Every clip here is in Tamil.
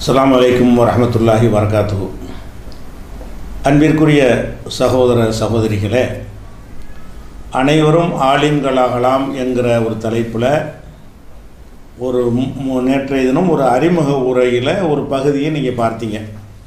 அஸ்ஸலாமு அலைக்கும் வரஹமத்துல்லாஹி வரகாத்துஹு அன்பிற்குரிய சகோதர சகோதரிகளே அனைவரும் ஆலிம்களாகலாம் என்கிற ஒரு தலைப்பில் ஒரு மு- மு- நேற்றைய தினம் ஒரு அறிமுக உரையில் ஒரு பகுதியை நீங்கள் பார்த்தீங்க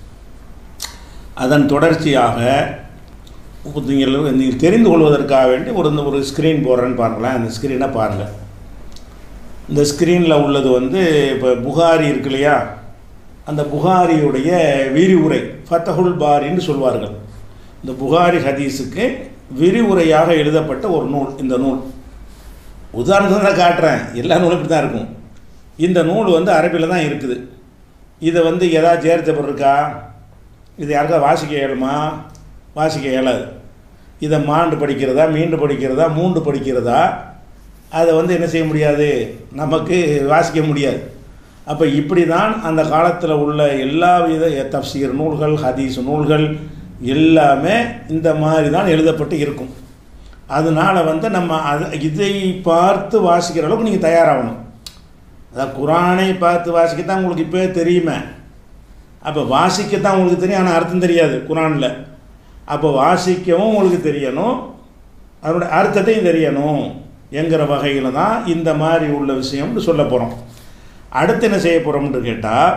அதன் தொடர்ச்சியாக நீங்கள் நீங்கள் தெரிந்து கொள்வதற்காக வேண்டி ஒரு இந்த ஒரு ஸ்க்ரீன் போடுறேன்னு பாருங்களேன் அந்த ஸ்க்ரீனை பாருங்கள் இந்த ஸ்க்ரீனில் உள்ளது வந்து இப்போ புகாரி இருக்கு இல்லையா அந்த புகாரியுடைய விரிவுரை ஃபத்தஹுல் பாரின்னு சொல்வார்கள் இந்த புகாரி ஹதீஸுக்கு விரிவுரையாக எழுதப்பட்ட ஒரு நூல் இந்த நூல் உதாரணத்தை தான் காட்டுறேன் எல்லா நூலும் இப்படி தான் இருக்கும் இந்த நூல் வந்து அரபியில் தான் இருக்குது இதை வந்து எதாவது சேர்த்த இருக்கா இது யாருக்கா வாசிக்க இயலுமா வாசிக்க இயலாது இதை மாண்டு படிக்கிறதா மீண்டு படிக்கிறதா மூண்டு படிக்கிறதா அதை வந்து என்ன செய்ய முடியாது நமக்கு வாசிக்க முடியாது அப்போ இப்படி தான் அந்த காலத்தில் உள்ள எல்லா வித தப்சீர் நூல்கள் ஹதீஸ் நூல்கள் எல்லாமே இந்த மாதிரி தான் எழுதப்பட்டு இருக்கும் அதனால் வந்து நம்ம அதை இதை பார்த்து வாசிக்கிற அளவுக்கு நீங்கள் தயாராகணும் அதான் குரானை பார்த்து வாசிக்கத்தான் உங்களுக்கு இப்போ தெரியுமே அப்போ வாசிக்கத்தான் உங்களுக்கு தெரியும் ஆனால் அர்த்தம் தெரியாது குரானில் அப்போ வாசிக்கவும் உங்களுக்கு தெரியணும் அதோட அர்த்தத்தையும் தெரியணும் என்கிற வகையில் தான் இந்த மாதிரி உள்ள விஷயம்னு சொல்ல போகிறோம் அடுத்து என்ன செய்ய போகிறோம்னு கேட்டால்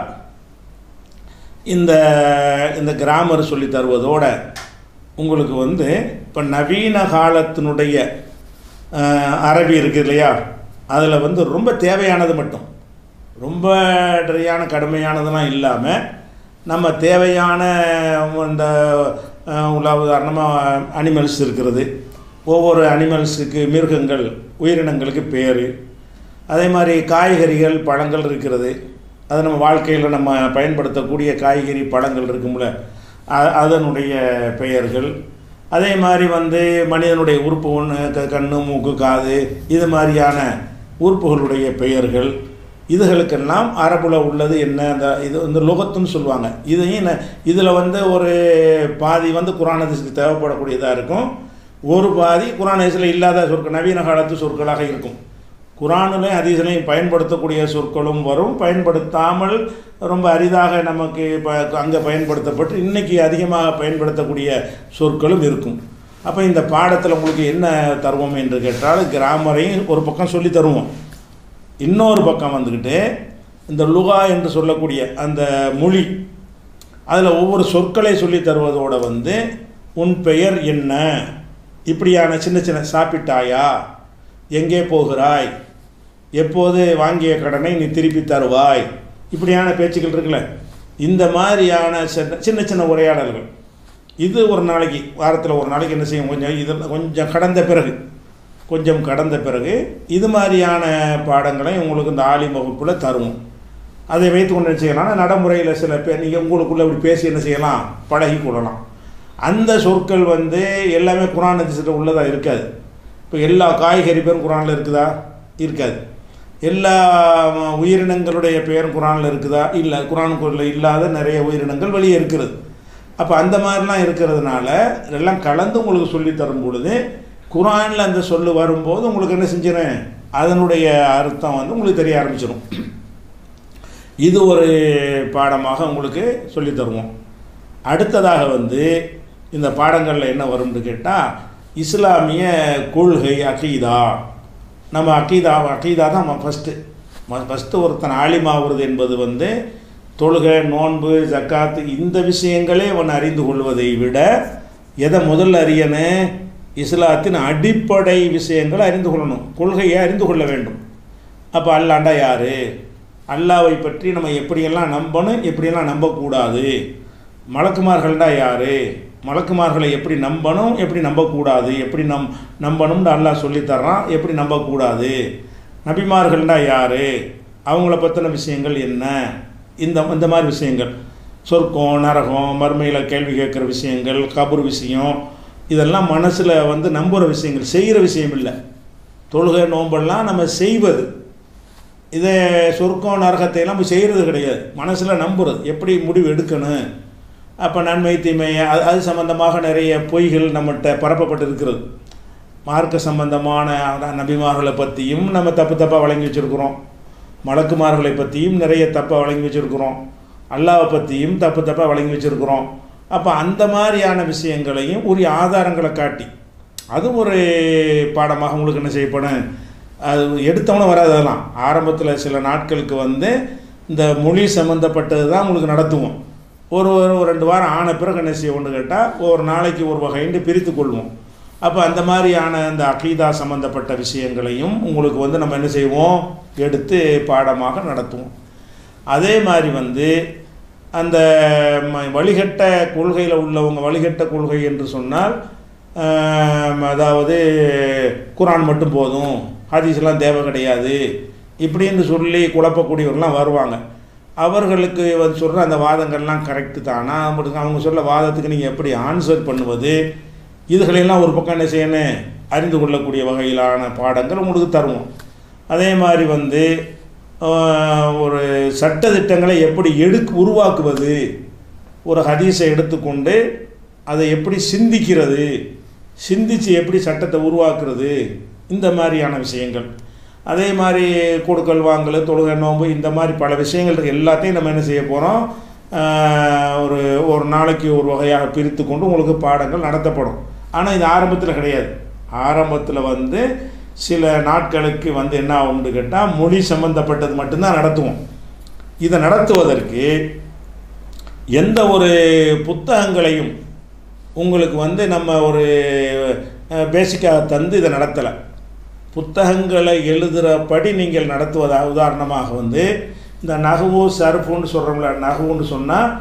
இந்த இந்த கிராமர் சொல்லி தருவதோட உங்களுக்கு வந்து இப்போ நவீன காலத்தினுடைய அஹ், அரபி இருக்குது இல்லையா அதில் வந்து ரொம்ப தேவையானது மட்டும் ரொம்ப ட்ரையான கடுமையானதெல்லாம் இல்லாமல் நம்ம தேவையான இந்த அஹ், உள்ள உதாரணமாக அனிமல்ஸ் இருக்கிறது ஒவ்வொரு அனிமல்ஸுக்கு மிருகங்கள் உயிரினங்களுக்கு பேர் அதே மாதிரி காய்கறிகள் பழங்கள் இருக்கிறது அது நம்ம வாழ்க்கையில் நம்ம பயன்படுத்தக்கூடிய காய்கறி பழங்கள் இருக்கும்ல அ- அதனுடைய பெயர்கள் அதே மாதிரி வந்து மனிதனுடைய உறுப்பு ஒன்று க கண்ணு மூக்கு காது இது மாதிரியான உறுப்புகளுடைய பெயர்கள் இதுகளுக்கெல்லாம் அரபுல உள்ளது என்ன அந்த இது வந்து லோகத்துன்னு சொல்லுவாங்க இதையும் இதில் வந்து ஒரு பாதி வந்து குரானதிசுக்கு தேவைப்படக்கூடியதாக இருக்கும் ஒரு பாதி குரானதிசில் இல்லாத சொற்கள் நவீன காலத்து சொற்களாக இருக்கும் குரானிலையும் ஹதீஸ்லையும் பயன்படுத்தக்கூடிய சொற்களும் வரும் பயன்படுத்தாமல் ரொம்ப அரிதாக நமக்கு இப்போ அங்கே பயன்படுத்தப்பட்டு இன்னைக்கு அதிகமாக பயன்படுத்தக்கூடிய சொற்களும் இருக்கும் அப்போ இந்த பாடத்தில் உங்களுக்கு என்ன தருவோம் என்று கேட்டால் கிராமரையும் ஒரு பக்கம் சொல்லி தருவோம் இன்னொரு பக்கம் வந்துக்கிட்டு இந்த லுகா என்று சொல்லக்கூடிய அந்த மொழி அதில் ஒவ்வொரு சொற்களை சொல்லி தருவதோட வந்து உன் பெயர் என்ன இப்படியான சின்ன சின்ன சாப்பிட்டாயா எங்கே போகிறாய் எப்போது வாங்கிய கடனை நீ திருப்பி தருவாய் இப்படியான பேச்சுக்கள் இருக்குல்ல இந்த மாதிரியான சின்ன சின்ன சின்ன உரையாடல்கள் இது ஒரு நாளைக்கு வாரத்தில் ஒரு நாளைக்கு என்ன செய்யும் கொஞ்சம் இதில் கொஞ்சம் கடந்த பிறகு கொஞ்சம் கடந்த பிறகு இது மாதிரியான பாடங்களை உங்களுக்கு இந்த ஆலி வகுப்பில் தருவோம் அதை வைத்து கொண்டு என்ன செய்யலாம்னா நடைமுறையில் சில பேர் நீங்கள் உங்களுக்குள்ளே இப்படி பேசி என்ன செய்யலாம் பழகி கொள்ளலாம் அந்த சொற்கள் வந்து எல்லாமே குரான் அதிசயத்தில் உள்ளதாக இருக்காது இப்போ எல்லா காய்கறி பேரும் குரானில் இருக்குதா இருக்காது எல்லா ம, உயிரினங்களுடைய பெயரும் குரானில் இருக்குதா இல்லை குரானுக்குள்ள இல்லாத நிறைய உயிரினங்கள் வெளியே இருக்கிறது அப்போ அந்த மாதிரிலாம் இருக்கிறதுனால எல்லாம் கலந்து உங்களுக்கு சொல்லி தரும் பொழுது குரானில் அந்த சொல்லு வரும்போது உங்களுக்கு என்ன செஞ்சிடும் அதனுடைய அர்த்தம் வந்து உங்களுக்கு தெரிய ஆரம்பிச்சிடும் இது ஒரு பாடமாக உங்களுக்கு சொல்லி தருவோம் அடுத்ததாக வந்து இந்த பாடங்களில் என்ன வரும்னு கேட்டால் இஸ்லாமிய கொள்கை அகீதா நம்ம அகீதா அகீதா தான் ஃபஸ்ட்டு ஃபஸ்ட்டு ஒருத்தன் ஆலிமாகிறது என்பது வந்து தொழுகை நோன்பு ஜக்காத்து இந்த விஷயங்களே அவன் அறிந்து கொள்வதை விட எதை முதல்ல அறியணும் இஸ்லாத்தின் அடிப்படை விஷயங்களை அறிந்து கொள்ளணும் கொள்கையை அறிந்து கொள்ள வேண்டும் அப்போ அல்லாண்டா யார் அல்லாவை பற்றி நம்ம எப்படியெல்லாம் நம்பணும் எப்படியெல்லாம் நம்பக்கூடாது மலக்குமார்கள்டா யார் மலக்குமார்களை எப்படி நம்பணும் எப்படி நம்பக்கூடாது எப்படி நம் நம்பணும்னு அல்லாஹ் சொல்லித் தர்றான் எப்படி நம்பக்கூடாது நபிமார்கள்டா யார் அவங்கள பற்றின விஷயங்கள் என்ன இந்த இந்த மாதிரி விஷயங்கள் சொர்க்கம் நரகம் மறுமையில் கேள்வி கேட்குற விஷயங்கள் கபர் விஷயம் இதெல்லாம் மனசில் வந்து நம்புகிற விஷயங்கள் செய்கிற விஷயம் இல்லை தொழுகை நோம்பெல்லாம் நம்ம செய்வது இதை சொர்க்கம் நரகத்தை எல்லாம் போய் செய்கிறது கிடையாது மனசில் நம்புறது எப்படி முடிவு எடுக்கணும் அப்போ நன்மை தீமை அது அது சம்பந்தமாக நிறைய பொய்கள் நம்மகிட்ட பரப்பப்பட்டு இருக்கிறது மார்க்க சம்பந்தமான நபிமார்களை பற்றியும் நம்ம தப்பு தப்பாக வழங்கி வச்சுருக்குறோம் மலக்குமார்களை பற்றியும் நிறைய தப்பாக வழங்கி வச்சுருக்குறோம் அல்லாவை பற்றியும் தப்பு தப்பாக வழங்கி வச்சுருக்குறோம் அப்போ அந்த மாதிரியான விஷயங்களையும் உரிய ஆதாரங்களை காட்டி அது ஒரு பாடமாக உங்களுக்கு என்ன செய்யப்படும் அது எடுத்தவன வராது அதெல்லாம் ஆரம்பத்தில் சில நாட்களுக்கு வந்து இந்த மொழி சம்மந்தப்பட்டது தான் உங்களுக்கு நடத்துவோம் ஒரு ஒரு ஒரு ரெண்டு வாரம் ஆன பிறகு என்ன செய்வோம்னு கேட்டால் ஒரு நாளைக்கு ஒரு வகைன்னு பிரித்து கொள்வோம் அப்போ அந்த மாதிரியான அந்த அகீதா சம்மந்தப்பட்ட விஷயங்களையும் உங்களுக்கு வந்து நம்ம என்ன செய்வோம் எடுத்து பாடமாக நடத்துவோம் அதே மாதிரி வந்து அந்த ம- வழிகட்ட கொள்கையில் உள்ளவங்க வழிகட்ட கொள்கை என்று சொன்னால் ஆம், அதாவது குரான் மட்டும் போதும் ஹதீஸ்லாம் தேவை கிடையாது இப்படின்னு சொல்லி குழப்பக்கூடியவர்கள்லாம் வருவாங்க அவர்களுக்கு வந்து சொல்கிற அந்த வாதங்கள்லாம் கரெக்டு தானா அப்படி அவங்க சொல்ல வாதத்துக்கு நீங்கள் எப்படி ஆன்சர் பண்ணுவது இதுகளெல்லாம் ஒரு பக்கம் என்ன செய்யணும் அறிந்து கொள்ளக்கூடிய வகையிலான பாடங்கள் உங்களுக்கு தருவோம் அதே மாதிரி வந்து ஆஹ், ஒரு சட்ட திட்டங்களை எப்படி எடுக்கு உருவாக்குவது ஒரு ஹதீஸை எடுத்துக்கொண்டு அதை எப்படி சிந்திக்கிறது சிந்திச்சு எப்படி சட்டத்தை உருவாக்குறது இந்த மாதிரியான விஷயங்கள் அதே மாதிரி கொடுக்கல் வாங்கல் தொழுகை நோன்பு இந்த மாதிரி பல விஷயங்கள் இருக்கு எல்லாத்தையும் நம்ம என்ன செய்ய போகிறோம் ஒரு ஒரு நாளைக்கு ஒரு வகையாக பிரித்து கொண்டு உங்களுக்கு பாடங்கள் நடத்தப்படும் ஆனால் இது ஆரம்பத்தில் கிடையாது ஆரம்பத்தில் வந்து சில நாட்களுக்கு வந்து என்ன ஆகும்னு கேட்டால் மொழி சம்பந்தப்பட்டது மட்டும்தான் நடத்துவோம் இதை நடத்துவதற்கு எந்த ஒரு புத்தகங்களையும் உங்களுக்கு வந்து நம்ம ஒரு பேசிக்காக தந்து இதை நடத்தலை புத்தகங்களை எழுதுகிறபடி நீங்கள் நடத்துவதாக உதாரணமாக வந்து இந்த நகுவு சருப்புன்னு சொல்கிறோம்ல நகுவுன்னு சொன்னால்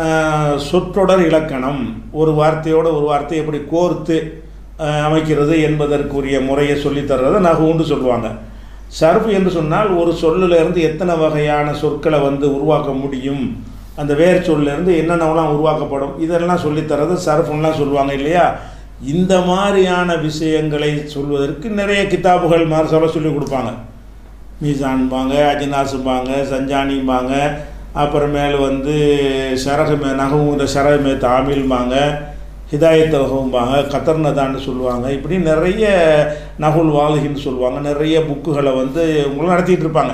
சொற்றொடர் இலக்கணம் ஒரு வார்த்தையோட ஒரு வார்த்தையை எப்படி கோர்த்து அஹ், அமைக்கிறது என்பதற்குரிய முறையை சொல்லித் தர்றதை நகுவுன்னு சொல்லுவாங்க சர்ஃப் என்று சொன்னால் ஒரு சொல்லுல இருந்து எத்தனை வகையான சொற்களை வந்து உருவாக்க முடியும் அந்த வேர் சொல்ல இருந்து என்னென்னலாம் உருவாக்கப்படும் இதெல்லாம் சொல்லித் தர்றது சர்ஃப்லாம் சொல்லுவாங்க இல்லையா இந்த மாதிரியான விஷயங்களை சொல்வதற்கு நிறைய கிதாபுகள் மாதிரி சொல்ல சொல்லி கொடுப்பாங்க மீசான்பாங்க அஜினாசும்பாங்க சஞ்சானிம்பாங்க அப்புறமேல் வந்து ஷரகமே நகவுங்கிற ஷரகமே தாமில்பாங்க ஹிதாயத் நகவும்பாங்க கத்தர்னதான்னு சொல்லுவாங்க இப்படி நிறைய நகுல் வாலுகின்னு சொல்லுவாங்க நிறைய புக்குகளை வந்து உங்களும் நடத்திட்டு இருப்பாங்க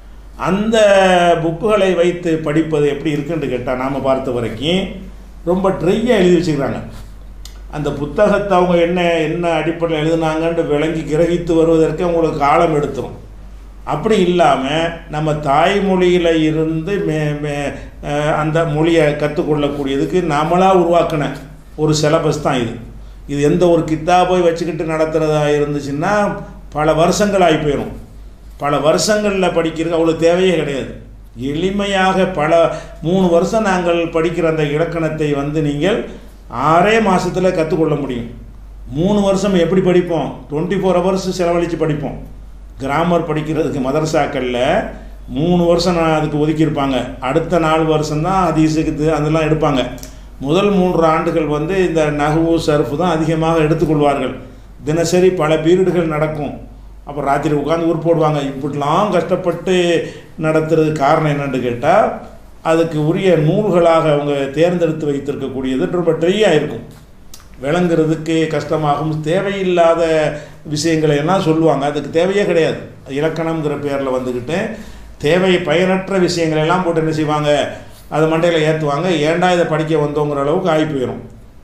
அந்த புக்குகளை வைத்து படிப்பது எப்படி இருக்குன்னு கேட்டால் நாம் பார்த்த வரைக்கும் ரொம்ப ட்ரையாக எழுதி வச்சுக்கிறாங்க அந்த புத்தகத்தை அவங்க என்ன என்ன அடிப்படையில் எழுதுனாங்கன்னு விளங்கி கிரகித்து வருவதற்கு அவங்களுக்கு காலம் எடுத்துரும் அப்படி இல்லாமல் நம்ம தாய்மொழியில் இருந்து மே மே அஹ் அந்த மொழியை கற்றுக்கொள்ளக்கூடியதுக்கு நாமளாக உருவாக்கின ஒரு சிலபஸ் தான் இது இது எந்த ஒரு கித்தாபை வச்சுக்கிட்டு நடத்துகிறதா இருந்துச்சுன்னா பல வருஷங்கள் ஆகி போயிடும் பல வருஷங்களில் படிக்கிறது அவ்வளோ தேவையே கிடையாது எளிமையாக பல மூணு வருஷம் நாங்கள் படிக்கிற அந்த இலக்கணத்தை வந்து நீங்கள் ஆறே மாதத்தில் கற்றுக்கொள்ள முடியும் மூணு வருஷம் எப்படி படிப்போம் டுவெண்ட்டி ஃபோர் ஹவர்ஸ் செலவழித்து படிப்போம் கிராமர் படிக்கிறதுக்கு மதரசாக்களில் மூணு வருஷம் நான் அதுக்கு ஒதுக்கியிருப்பாங்க அடுத்த நாலு வருஷம்தான் ஹதீஸுக்கு இது அதெல்லாம் எடுப்பாங்க முதல் மூன்று ஆண்டுகள் வந்து இந்த நகுவு சர்ஃபு தான் அதிகமாக எடுத்துக்கொள்வார்கள் தினசரி பல பீரியடுகள் நடக்கும் அப்புறம் ராத்திரி உட்காந்து ஊர் போடுவாங்க இப்படிலாம் கஷ்டப்பட்டு நடத்துறதுக்கு காரணம் என்னன்னு கேட்டால் அதுக்கு உரிய நூல்களாக அவங்க தேர்ந்தெடுத்து வைத்திருக்கக்கூடியது ரொம்ப ட்ரையாக இருக்கும் விளங்குறதுக்கு கஷ்டமாகும் தேவையில்லாத விஷயங்களை எல்லாம் சொல்லுவாங்க அதுக்கு தேவையே கிடையாது இலக்கணம்ங்கிற பேரில் வந்துக்கிட்டு தேவை பயனற்ற விஷயங்களை எல்லாம் போட்டு என்ன செய்வாங்க அது மண்டையில் ஏற்றுவாங்க ஏன்டா இதை படிக்க வந்தோங்கிற அளவுக்கு ஆகி போயிடும்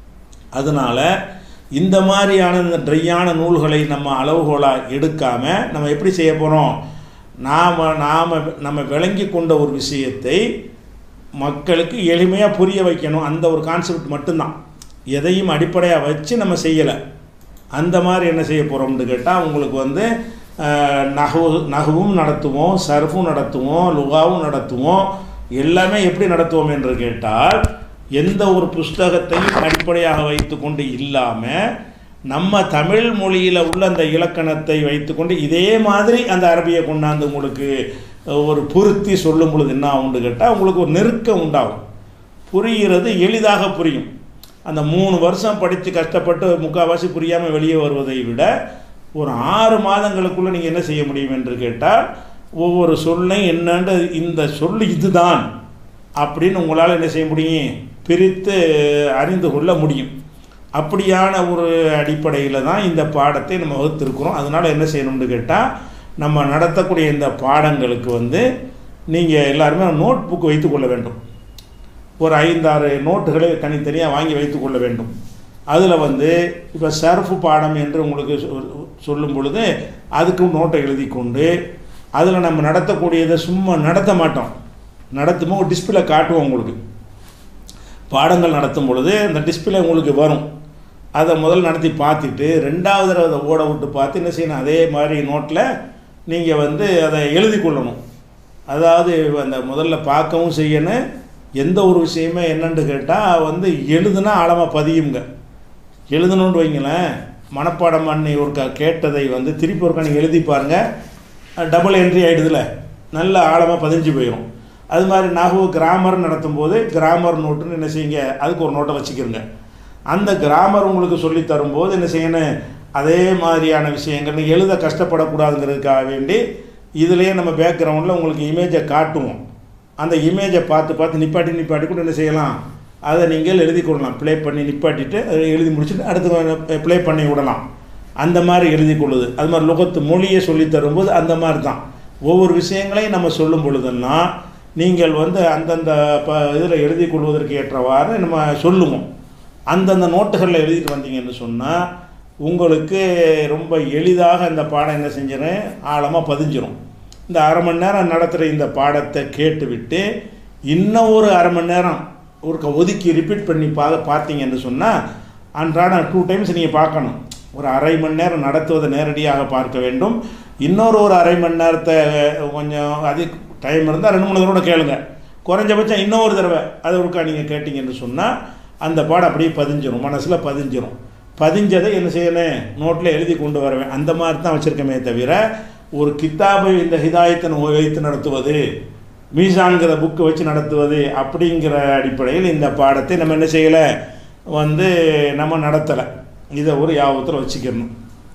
அதனால் இந்த மாதிரியான இந்த ட்ரையான நூல்களை நம்ம அளவுகோலாக எடுக்காமல் நம்ம எப்படி செய்ய போகிறோம் நாம் நாம் நம்ம விளங்கி கொண்ட ஒரு விஷயத்தை மக்களுக்கு எளிமையாக புரிய வைக்கணும் அந்த ஒரு கான்செப்ட் மட்டும்தான் எதையும் அடிப்படையாக வச்சு நம்ம செய்யலை அந்த மாதிரி என்ன செய்ய போகிறோம்னு கேட்டால் உங்களுக்கு வந்து அஹ், நகவு நகவும் நடத்துவோம் சர்ஃபும் நடத்துவோம் லுகாவும் நடத்துவோம் எல்லாமே எப்படி நடத்துவோம் என்று கேட்டால் எந்த ஒரு புஸ்தகத்தையும் அடிப்படையாக வைத்துக்கொண்டு இல்லாமல் நம்ம தமிழ் மொழியில் உள்ள அந்த இலக்கணத்தை வைத்துக்கொண்டு இதே மாதிரி அந்த அரபியை கொண்டாந்து உங்களுக்கு ஒரு பொருத்தி சொல்லும் பொழுது என்ன ஆகும்னு கேட்டால் உங்களுக்கு ஒரு நெருக்கம் உண்டாகும் புரிகிறது எளிதாக புரியும் அந்த மூணு வருஷம் படித்து கஷ்டப்பட்டு முக்கால்வாசி புரியாமல் வெளியே வருவதை விட ஒரு ஆறு மாதங்களுக்குள்ளே நீங்கள் என்ன செய்ய முடியும் என்று கேட்டால் ஒவ்வொரு சொல்லையும் என்னன்னு இந்த சொல் இதுதான் அப்படின்னு உங்களால் என்ன செய்ய முடியும் பிரித்து அறிந்து கொள்ள முடியும் அப்படியான ஒரு அடிப்படையில் தான் இந்த பாடத்தை நம்ம வகுத்திருக்கிறோம் அதனால் என்ன செய்யணும்னு கேட்டால் நம்ம நடத்தக்கூடிய இந்த பாடங்களுக்கு வந்து நீங்கள் எல்லாருமே நோட் புக் வைத்துக்கொள்ள வேண்டும் ஒரு ஐந்தாறு நோட்டுகளை தனித்தனியாக வாங்கி வைத்துக்கொள்ள வேண்டும் அதில் வந்து இப்போ சர்ஃப் பாடம் என்று உங்களுக்கு சொ- சொல்லும் பொழுது அதுக்கும் நோட்டை எழுதி கொண்டு அதில் நம்ம நடத்தக்கூடியதை சும்மா நடத்த மாட்டோம் நடத்துமோ ஒரு டிஸ்பிளே காட்டுவோம் உங்களுக்கு பாடங்கள் நடத்தும் பொழுது அந்த டிஸ்பிளே உங்களுக்கு வரும் அதை முதல்ல நடத்தி பார்த்துட்டு ரெண்டாவது தடவை அதை ஓட விட்டு பார்த்து என்ன செய்யணும் அதே மாதிரி நோட்டில் நீங்கள் வந்து அதை எழுதி கொள்ளணும் அதாவது அந்த முதல்ல பார்க்கவும் செய்யணும் எந்த ஒரு விஷயமே என்னன்னு கேட்டால் வந்து எழுதுனா ஆழமாக பதியுங்க எழுதணும்னு வைங்களேன் மனப்பாடம் பண்ணி ஒரு க கேட்டதை வந்து திருப்பி ஒருக்கா நீங்கள் எழுதி பாருங்கள் டபுள் என்ட்ரி ஆகிடுதுல நல்ல ஆழமாக பதிஞ்சு போயிடும் அது மாதிரி நகு கிராமர் நடத்தும் போது கிராமர் நோட்டுன்னு என்ன செய்யுங்க அதுக்கு ஒரு நோட்டை வச்சுக்கிறங்க அந்த கிராமர் உங்களுக்கு சொல்லி தரும்போது என்ன செய்யணும் அதே மாதிரியான விஷயங்கள் நீங்க எழுத கஷ்டப்படக்கூடாதுங்கிறதுக்காக வேண்டி இதுலேயே நம்ம பேக்ரவுண்டில் உங்களுக்கு இமேஜை காட்டுவோம் அந்த இமேஜை பார்த்து பார்த்து நிப்பாட்டி நிப்பாட்டி கூட என்ன செய்யலாம் அதை நீங்கள் எழுதி கொள்ளலாம் ப்ளே பண்ணி நிப்பாட்டிட்டு அதை எழுதி முடிச்சுட்டு அடுத்து ப்ளே பண்ணி விடலாம் அந்த மாதிரி எழுதி கொள்ளுது அது மாதிரி லுகத்து மொழியை சொல்லி தரும்போது அந்த மாதிரி தான் ஒவ்வொரு விஷயங்களையும் நம்ம சொல்லும் பொழுதெல்லாம் நீங்கள் வந்து அந்தந்த ப இதில் எழுதி கொள்வதற்கு ஏற்றவாறு நம்ம சொல்லுவோம் அந்தந்த நோட்டுகளில் எழுதிட்டு வந்தீங்கன்னு சொன்னால் உங்களுக்கு ரொம்ப எளிதாக இந்த பாடம் என்ன செஞ்சிடும் ஆழமாக பதிஞ்சிரும் இந்த அரை மணி நேரம் நடத்துகிற இந்த பாடத்தை கேட்டுவிட்டு இன்னும் ஒரு அரை மணி நேரம் ஒரு க- ஒதுக்கி ரிப்பீட் பண்ணி பா பார்த்தீங்கன்னு சொன்னால் அன்றாட டூ டைம்ஸ் நீங்கள் பார்க்கணும் ஒரு அரை மணி நேரம் நடத்துவதை நேரடியாக பார்க்க வேண்டும் இன்னொரு ஒரு அரை மணி நேரத்தை கொஞ்சம் அது டைம் இருந்தால் ரெண்டு மூணு தடவை கேளுங்க குறைஞ்சபட்சம் இன்னொரு தடவை அதை ஒருக்கா நீங்கள் கேட்டிங்கன்னு சொன்னால் அந்த பாடம் அப்படியே பதிஞ்சிரும் மனசில் பதிஞ்சிரும் பதிஞ்சதை என்ன செய்யணும் நோட்டில் எழுதி கொண்டு வருவேன் அந்த மாதிரி தான் வச்சுருக்கமே தவிர ஒரு கித்தாபை இந்த ஹிதாயத்தை வைத்து நடத்துவது மீசான்கிற புக்கு வச்சு நடத்துவது அப்படிங்கிற அடிப்படையில் இந்த பாடத்தை நம்ம என்ன செய்யலை வந்து நம்ம நடத்தலை இதை ஒரு யாபத்தில் வச்சுக்கணும்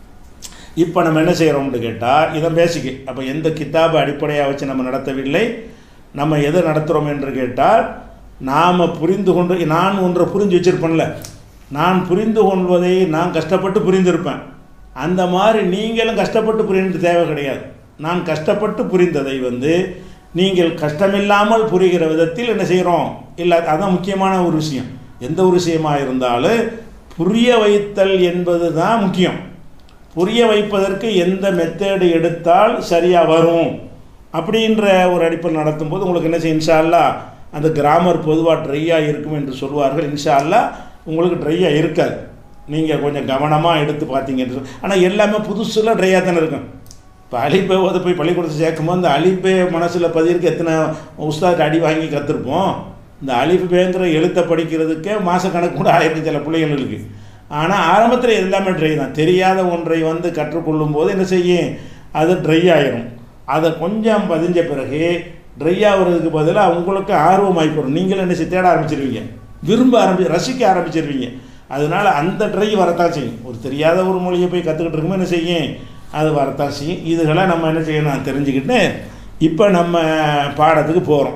இப்போ நம்ம என்ன செய்கிறோம்னு கேட்டால் இதை பேசிக்கு அப்போ எந்த கித்தாபை அடிப்படையாக வச்சு நம்ம நடத்தவில்லை நம்ம எதை நடத்துகிறோம் என்று கேட்டால் நாம் புரிந்து கொண்டு நான் ஒன்றை புரிஞ்சு வச்சிருப்பேன்ல நான் புரிந்து கொள்வதை நான் கஷ்டப்பட்டு புரிந்திருப்பேன் அந்த மாதிரி நீங்களும் கஷ்டப்பட்டு புரிந்து தேவை கிடையாது நான் கஷ்டப்பட்டு புரிந்ததை வந்து நீங்கள் கஷ்டமில்லாமல் புரிகிற விதத்தில் என்ன செய்கிறோம் இல்லை அதான் முக்கியமான ஒரு விஷயம் எந்த ஒரு விஷயமாக இருந்தாலும் புரிய வைத்தல் என்பது தான் முக்கியம் புரிய வைப்பதற்கு எந்த மெத்தேடு எடுத்தால் சரியாக வரும் அப்படின்ற ஒரு அடிப்படை நடத்தும்போது உங்களுக்கு என்ன செய்யும் இன்ஷா அல்லாஹ் அந்த கிராமர் பொதுவாக ட்ரையாக இருக்கும் என்று சொல்வார்கள் இன்ஷா அல்லாஹ் உங்களுக்கு ட்ரையாக இருக்காது நீங்கள் கொஞ்சம் கவனமாக எடுத்து பார்த்தீங்கன்னு ஆனால் எல்லாமே புதுசில் ட்ரையாக தானே இருக்கும் இப்போ அலிப்பை ஓத போய் பள்ளிக்கூடத்தை சேர்க்கும்போது அந்த அலிப்பே மனசில் பதிருக்கு எத்தனை உஸ்தாத் அடி வாங்கி கற்றுருப்போம் இந்த அலிஃப் பேங்கிற எழுத்தை படிக்கிறதுக்கே மாதக்கணக்கு கூட ஆயிரம் சில பிள்ளைங்களுக்கு ஆனால் ஆரம்பத்தில் எல்லாமே ட்ரை தான் தெரியாத ஒன்றை வந்து கற்றுக்கொள்ளும் போது என்ன செய்யும் அது ட்ரை ஆயிரும் அதை கொஞ்சம் பதிஞ்ச பிறகு ட்ரை ஆகுறதுக்கு பதிலாக உங்களுக்கு ஆர்வமாகி போடும் நீங்களும் என்ன செய்ய தேட ஆரம்பிச்சிருவீங்க விரும்ப ஆரம்பி ரசிக்க ஆரம்பிச்சிருவீங்க அதனால் அந்த ட்ரை வரத்தான் செய்யும் ஒரு தெரியாத ஒரு மொழியை போய் கற்றுக்கிட்டு இருக்கும்போது என்ன செய்யும் அது வரத்தான் செய்யும் இதுகளை நம்ம என்ன செய்யணும் தெரிஞ்சுக்கிட்டு இப்போ நம்ம பாடத்துக்கு போகிறோம்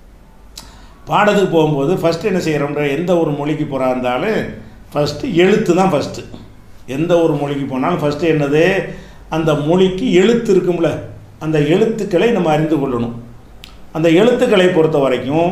பாடத்துக்கு போகும்போது ஃபஸ்ட்டு என்ன செய்கிறோம்ன்ற எந்த ஒரு மொழிக்கு போகிறா இருந்தாலும் ஃபஸ்ட்டு எழுத்து தான் ஃபஸ்ட்டு எந்த ஒரு மொழிக்கு போனாலும் ஃபஸ்ட்டு என்னது அந்த மொழிக்கு எழுத்து இருக்கும்ல அந்த எழுத்துக்களை நம்ம அறிந்து கொள்ளணும் அந்த எழுத்துக்களை பொறுத்த வரைக்கும்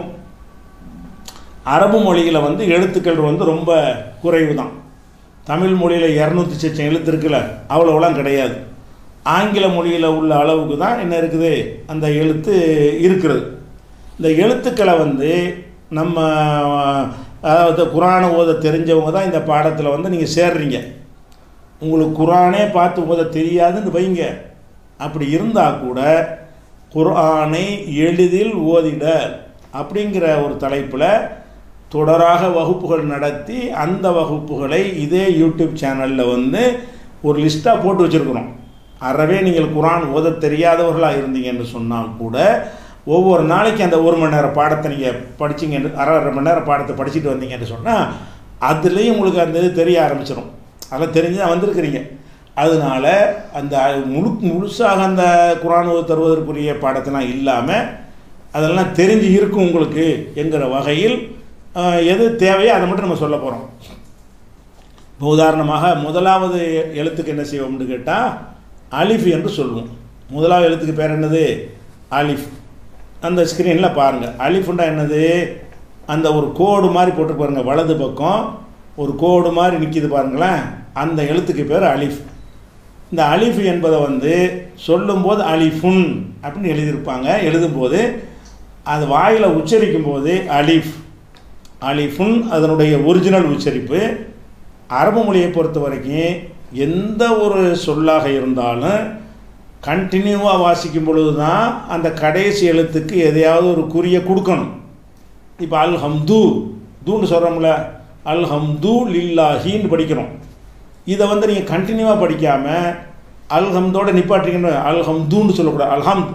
அரபு மொழியில் வந்து எழுத்துக்கள் வந்து ரொம்ப குறைவு தான் தமிழ் மொழியில் இரநூத்தி சச்சம் எழுத்து இருக்குல்ல அவ்வளோலாம் கிடையாது ஆங்கில மொழியில் உள்ள அளவுக்கு தான் என்ன இருக்குது அந்த எழுத்து இருக்கிறது இந்த எழுத்துக்களை வந்து நம்ம அதாவது குரானை ஓத தெரிஞ்சவங்க தான் இந்த பாடத்தில் வந்து நீங்கள் சேர்றீங்க உங்களுக்கு குரானே பார்த்து ஓத தெரியாதுன்னு வைங்க அப்படி இருந்தால் கூட குர்ஆனை எளிதில் ஓதிட அப்படிங்கிற ஒரு தலைப்பில் தொடராக வகுப்புகள் நடத்தி அந்த வகுப்புகளை இதே யூடியூப் சேனலில் வந்து ஒரு லிஸ்ட்டாக போட்டு வச்சுருக்குறோம் அறவே நீங்கள் குரான் ஓத தெரியாதவர்களாக இருந்தீங்கன்னு சொன்னால் கூட ஒவ்வொரு நாளைக்கு அந்த ஒரு மணி நேரம் பாடத்தை நீங்கள் படிச்சிங்கன்னு அரை அரை மணி நேரம் பாடத்தை படிச்சுட்டு வந்தீங்கன்னு சொன்னால் அதுலேயும் உங்களுக்கு அந்த இது தெரிய ஆரம்பிச்சிடும் அதெல்லாம் தெரிஞ்சு தான் வந்திருக்கிறீங்க அதனால அந்த முழு முழுசாக அந்த குரான் ஓத தருவதற்குரிய பாடத்தெல்லாம் இல்லாமல் அதெல்லாம் தெரிஞ்சு இருக்கும் உங்களுக்கு என்கிற வகையில் அஹ், எது தேவையோ அதை மட்டும் நம்ம சொல்ல போகிறோம் இப்போ உதாரணமாக முதலாவது எழுத்துக்கு என்ன செய்வோம்னு கேட்டால் அலிஃப் என்று சொல்லுவோம் முதலாவது எழுத்துக்கு பேர் என்னது அலிஃப் அந்த ஸ்க்ரீனில் பாருங்கள் அலிஃப்ண்டா என்னது அந்த ஒரு கோடு மாதிரி போட்டு பாருங்க வலது பக்கம் ஒரு கோடு மாதிரி நிற்கிது பாருங்களேன் அந்த எழுத்துக்கு பேர் அலிஃப் இந்த அலிஃப் என்பதை வந்து சொல்லும்போது அலிஃபுன் அப்படின்னு எழுதியிருப்பாங்க எழுதும்போது அது வாயில் உச்சரிக்கும் போது அலிஃப் அலிஃபுன் அதனுடைய ஒரிஜினல் உச்சரிப்பு அரபு மொழியை பொறுத்த வரைக்கும் எந்த ஒரு சொல்லாக இருந்தாலும் கண்டினியூவாக வாசிக்கும் பொழுது தான் அந்த கடைசி எழுத்துக்கு எதையாவது ஒரு குறியை கொடுக்கணும் இப்போ அல் ஹம்து தூன்னு சொல்கிறோம்ல அல் ஹம்து லில்லாஹின்னு படிக்கிறோம் இதை வந்து நீங்கள் கண்டினியூவாக படிக்காமல் அல் ஹம்தோட நிப்பாட்டிங்கன்னு அல் ஹம்துன்னு சொல்லக்கூடாது அல்ஹம்த்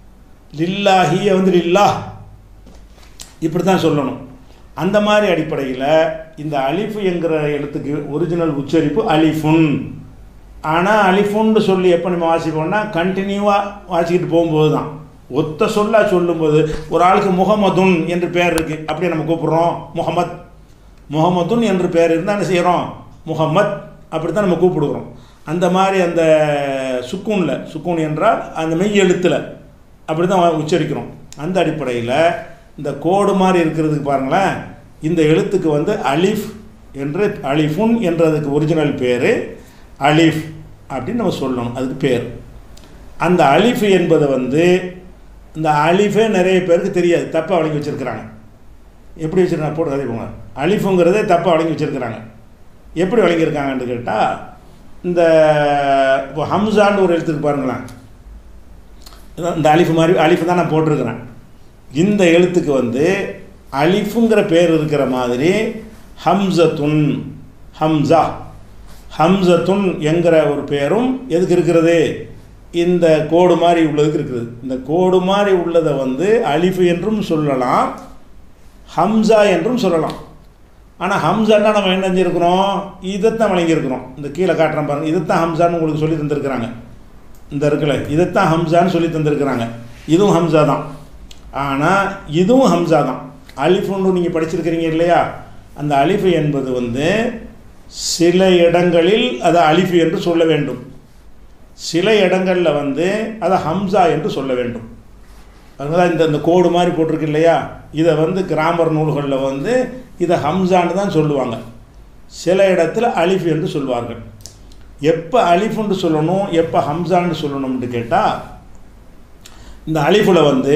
லில்லாஹியை வந்து லில்லாஹ் இப்படி தான் சொல்லணும் அந்த மாதிரி அடிப்படையில் இந்த அலிஃபு என்கிற எழுத்துக்கு ஒரிஜினல் உச்சரிப்பு அலிஃபுன் ஆனால் அலிஃபுன்னு சொல்லி எப்போ நம்ம வாசிப்போம்னா கண்டினியூவாக வாசிக்கிட்டு போகும்போது தான் ஒத்த சொல்லா சொல்லும்போது ஒரு ஆளுக்கு முகமதுன் என்று பேர் இருக்குது அப்படியே நம்ம கூப்பிட்றோம் முகமத் முகமதுன் என்று பேர் இருந்தால் என்ன செய்கிறோம் முகமத் அப்படி தான் நம்ம கூப்பிடுகிறோம் அந்த மாதிரி அந்த சுக்கூனில் சுக்கூன் என்றால் அந்த மெய் எழுத்தில் அப்படி தான் உச்சரிக்கிறோம் அந்த அடிப்படையில் இந்த கோடு மாதிரி இருக்கிறதுக்கு பாருங்களேன் இந்த எழுத்துக்கு வந்து அலிஃப் என்று அலிஃபுன் என்றதுக்கு ஒரிஜினல் பேர் அலிஃப் அப்படின்னு நம்ம சொல்லணும் அதுக்கு பேர் அந்த அலிஃப் என்பதை வந்து இந்த அலிஃபே நிறைய பேருக்கு தெரியாது தப்பாக வழங்கி வச்சுருக்கிறாங்க எப்படி வச்சுருக்காங்க போட்டு கதை போங்க அலிஃபுங்கிறதே தப்பாக வழங்கி வச்சுருக்கிறாங்க எப்படி வழங்கியிருக்காங்கன்னு கேட்டால் இந்த இப்போ ஹம்சான்னு ஒரு எழுத்துக்கு பாருங்களேன் இதான் இந்த அலிஃப் மாதிரி அலிஃப் தான் நான் போட்டிருக்கிறேன் இந்த எழுத்துக்கு வந்து அலிஃபுங்கிற பேர் இருக்கிற மாதிரி ஹம்சத்துன் ஹம்சா ஹம்சத்துன் என்கிற ஒரு பேரும் எதுக்கு இருக்கிறது இந்த கோடு மாதிரி உள்ளதுக்கு இருக்குது இந்த கோடு மாதிரி உள்ளதை வந்து அலிஃபு என்றும் சொல்லலாம் ஹம்சா என்றும் சொல்லலாம் ஆனால் ஹம்சான்னா நம்ம என்ன செஞ்சுருக்கிறோம் இதைத்தான் வழங்கியிருக்கிறோம் இந்த கீழே காட்டுறேன் பாருங்கள் இதைத்தான் ஹம்சான்னு உங்களுக்கு சொல்லி தந்திருக்கிறாங்க இந்த இருக்குல்ல இதைத்தான் ஹம்சான்னு சொல்லி தந்திருக்கிறாங்க இதுவும் ஹம்சா தான் ஆனால் இதுவும் ஹம்சா தான் அலிஃபுன்னு நீங்கள் படிச்சிருக்கிறீங்க இல்லையா அந்த அலிஃபு என்பது வந்து சில இடங்களில் அதை அலிஃபு என்று சொல்ல வேண்டும் சில இடங்களில் வந்து அதை ஹம்சா என்று சொல்ல வேண்டும் அதனால இந்த இந்த கோடு மாதிரி போட்டிருக்கு இல்லையா இதை வந்து கிராமர் நூல்களில் வந்து இதை ஹம்சான்னு தான் சொல்லுவாங்க சில இடத்துல அலிஃப் என்று சொல்வார்கள் எப்போ அலிஃபுன்னு சொல்லணும் எப்போ ஹம்சான்னு சொல்லணும்னு கேட்டால் இந்த அலிஃபில் வந்து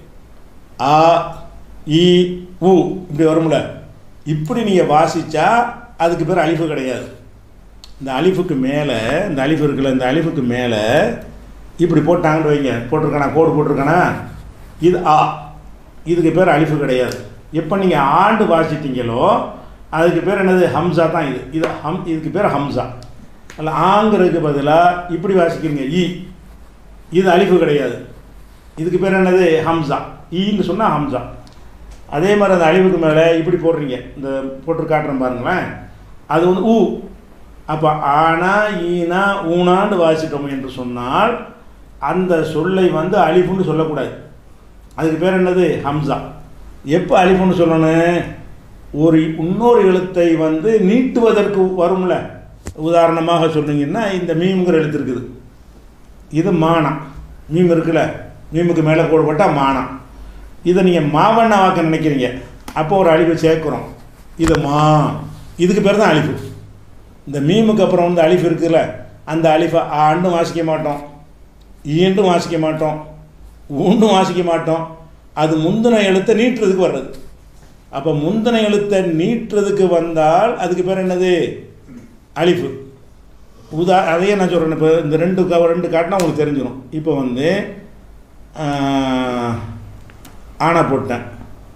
ஆ இ உ இப்படி வரும்ல இப்படி நீங்கள் வாசித்தா அதுக்கு பேர் அலிஃபு கிடையாது இந்த அலிஃபுக்கு மேலே இந்த அலிஃபு இருக்குல்ல இந்த அலிஃபுக்கு மேலே இப்படி போட்டாங்கன்னு வைங்க போட்டிருக்கானா கோடு போட்டிருக்கானா இது ஆ இதுக்கு பேர் அலிஃபு கிடையாது எப்போ நீங்கள் ஆண்டு வாசிட்டீங்களோ அதுக்கு பேர் என்னது ஹம்சா தான் இது இது ஹம் இதுக்கு பேர் ஹம்சா அல்ல ஆங்கிறதுக்கு பதிலாக இப்படி வாசிக்கிறீங்க இ இது அலிஃபு கிடையாது இதுக்கு பேர் என்னது ஹம்சா ஈன்னு சொன்னால் ஹம்சா அதே மாதிரி அந்த அழிவுக்கு மேலே இப்படி போடுறீங்க இந்த போட்டு காட்டுறேன் பாருங்களேன் அது வந்து ஊ அப்போ ஆனா ஈனா ஊனான்னு வாசிட்டோம் என்று சொன்னால் அந்த சொல்லை வந்து அலிஃபுன்னு சொல்லக்கூடாது அதுக்கு பேர் என்னது ஹம்சா எப்போ அலிஃபுன்னு சொல்லணும் ஒரு இன்னொரு எழுத்தை வந்து நீட்டுவதற்கு வரும்ல உதாரணமாக சொன்னீங்கன்னா இந்த மீம்ங்கிற எழுத்து இருக்குது இது மானா மீம் இருக்குல்ல மீமுக்கு மேலே கோடு போட்டால் மானா இதை நீங்கள் மாவண்ணா வாக்க நினைக்கிறீங்க அப்போ ஒரு அழிவு சேர்க்குறோம் இது மா இதுக்கு பேர் தான் அழிவு இந்த மீமுக்கு அப்புறம் வந்து அழிவு இருக்குல்ல அந்த அழிஃபை ஆண்டும் வாசிக்க மாட்டோம் ஈண்டும் வாசிக்க மாட்டோம் ஊண்டும் வாசிக்க மாட்டோம் அது முந்தின எழுத்தை நீட்டுறதுக்கு வர்றது அப்போ முந்தின எழுத்தை நீட்டுறதுக்கு வந்தால் அதுக்கு பேர் என்னது அழிப்பு உதா அதையே நான் சொல்கிறேன் இப்போ இந்த ரெண்டு க ரெண்டு காட்டினா உங்களுக்கு தெரிஞ்சிடும் இப்போ வந்து ஆனா போட்டேன்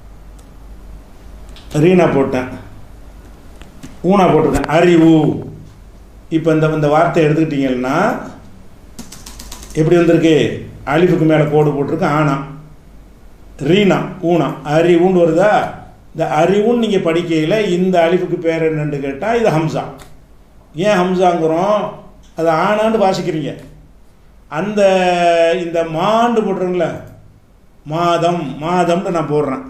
ரீனா போட்டேன் ஊனா போட்டிருக்கேன் அறிவு இப்போ இந்த இந்த வார்த்தை எடுத்துக்கிட்டிங்கன்னா எப்படி வந்திருக்கு அலிஃபுக்கு மேலே கோடு போட்டிருக்கு ஆனா ரீனா ஊனா அறிவுன்னு வருதா இந்த அறிவுன்னு நீங்கள் படிக்கையில் இந்த அலிஃபுக்கு பேர் என்னன்னு கேட்டால் இது ஹம்சா ஏன் ஹம்சாங்கிறோம் அது ஆனான்னு வாசிக்கிறீங்க அந்த இந்த மாண்டு போட்டுருங்கள மாதம் மாதம்னு நான் போடுறேன்